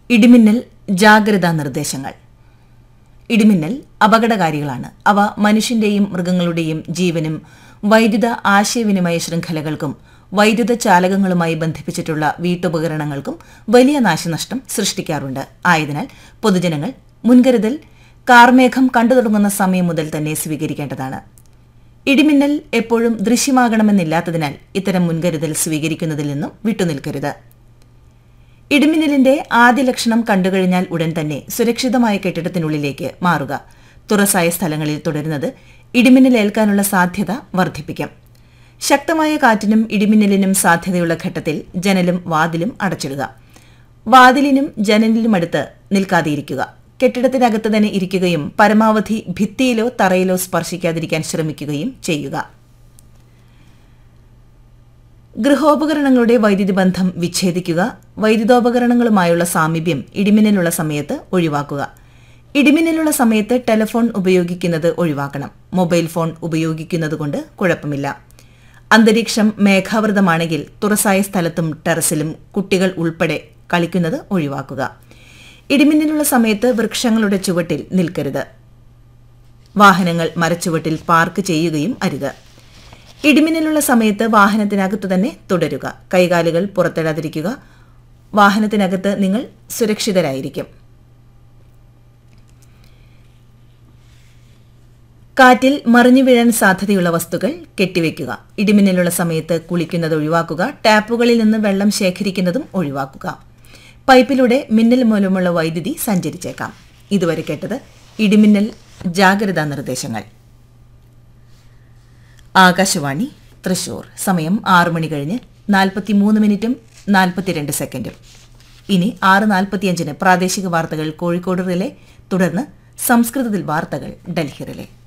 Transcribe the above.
ഇടിമിന്നൽ ജാഗ്രതാ നിർദ്ദേശങ്ങൾ ഇടിമിന്നൽ അപകടകാരികളാണ് അവ മനുഷ്യന്റെയും മൃഗങ്ങളുടെയും ജീവനും വൈദ്യുത ആശയവിനിമയ ശൃംഖലകൾക്കും വൈദ്യുത ചാലകങ്ങളുമായി ബന്ധിപ്പിച്ചിട്ടുള്ള വീട്ടുപകരണങ്ങൾക്കും വലിയ നാശനഷ്ടം സൃഷ്ടിക്കാറുണ്ട് ആയതിനാൽ പൊതുജനങ്ങൾ മുൻകരുതൽ കാർമേഘം കണ്ടു തുടങ്ങുന്ന സമയം മുതൽ തന്നെ സ്വീകരിക്കേണ്ടതാണ് ഇടിമിന്നൽ എപ്പോഴും ദൃശ്യമാകണമെന്നില്ലാത്തതിനാൽ ഇത്തരം മുൻകരുതൽ സ്വീകരിക്കുന്നതിൽ നിന്നും വിട്ടുനിൽക്കരുത് ഇടിമിന്നലിന്റെ ആദ്യ ലക്ഷണം കണ്ടുകഴിഞ്ഞാൽ ഉടൻ തന്നെ സുരക്ഷിതമായ കെട്ടിടത്തിനുള്ളിലേക്ക് മാറുക തുറസായ സ്ഥലങ്ങളിൽ തുടരുന്നത് ഇടിമിന്നലേൽക്കാനുള്ള സാധ്യത വർദ്ധിപ്പിക്കാം ശക്തമായ കാറ്റിനും ഇടിമിന്നലിനും സാധ്യതയുള്ള ഘട്ടത്തിൽ ജനലും വാതിലും അടച്ചിടുക വാതിലിനും ജനലിനുമടുത്ത് നിൽക്കാതെയിരിക്കുക കെട്ടിടത്തിനകത്ത് തന്നെ ഇരിക്കുകയും പരമാവധി ഭിത്തിയിലോ തറയിലോ സ്പർശിക്കാതിരിക്കാൻ ശ്രമിക്കുകയും ചെയ്യുക ഗൃഹോപകരണങ്ങളുടെ വൈദ്യുതി ബന്ധം വിച്ഛേദിക്കുക വൈദ്യുതോപകരണങ്ങളുമായുള്ള സാമീപ്യം ഇടിമിന്നലുള്ള സമയത്ത് ഒഴിവാക്കുക ഇടിമിന്നലുള്ള സമയത്ത് ടെലിഫോൺ ഉപയോഗിക്കുന്നത് ഒഴിവാക്കണം മൊബൈൽ ഫോൺ ഉപയോഗിക്കുന്നതുകൊണ്ട് കുഴപ്പമില്ല അന്തരീക്ഷം മേഘാവൃതമാണെങ്കിൽ തുറസായ സ്ഥലത്തും ടെറസിലും കുട്ടികൾ ഉൾപ്പെടെ കളിക്കുന്നത് ഒഴിവാക്കുക ഇടിമിന്നലുള്ള സമയത്ത് വൃക്ഷങ്ങളുടെ ചുവട്ടിൽ നിൽക്കരുത് വാഹനങ്ങൾ മരച്ചുവട്ടിൽ പാർക്ക് ചെയ്യുകയും അരുത് ഇടിമിന്നലുള്ള സമയത്ത് വാഹനത്തിനകത്ത് തന്നെ തുടരുക കൈകാലുകൾ പുറത്തിടാതിരിക്കുക വാഹനത്തിനകത്ത് നിങ്ങൾ സുരക്ഷിതരായിരിക്കും കാറ്റിൽ മറിഞ്ഞു വീഴാൻ സാധ്യതയുള്ള വസ്തുക്കൾ കെട്ടിവെക്കുക ഇടിമിന്നലുള്ള സമയത്ത് കുളിക്കുന്നത് ഒഴിവാക്കുക ടാപ്പുകളിൽ നിന്ന് വെള്ളം ശേഖരിക്കുന്നതും ഒഴിവാക്കുക പൈപ്പിലൂടെ മിന്നൽ മൂലമുള്ള വൈദ്യുതി സഞ്ചരിച്ചേക്കാം ഇതുവരെ കേട്ടത് ഇടിമിന്നൽ ജാഗ്രതാ നിർദ്ദേശങ്ങൾ ആകാശവാണി തൃശൂർ സമയം ആറു മണി കഴിഞ്ഞ് നാൽപ്പത്തിമൂന്ന് മിനിറ്റും നാൽപ്പത്തിരണ്ട് സെക്കൻഡും ഇനി ആറ് നാൽപ്പത്തിയഞ്ചിന് പ്രാദേശിക വാർത്തകൾ കോഴിക്കോട് റിലേ തുടർന്ന് സംസ്കൃതത്തിൽ വാർത്തകൾ ഡൽഹി റിലേ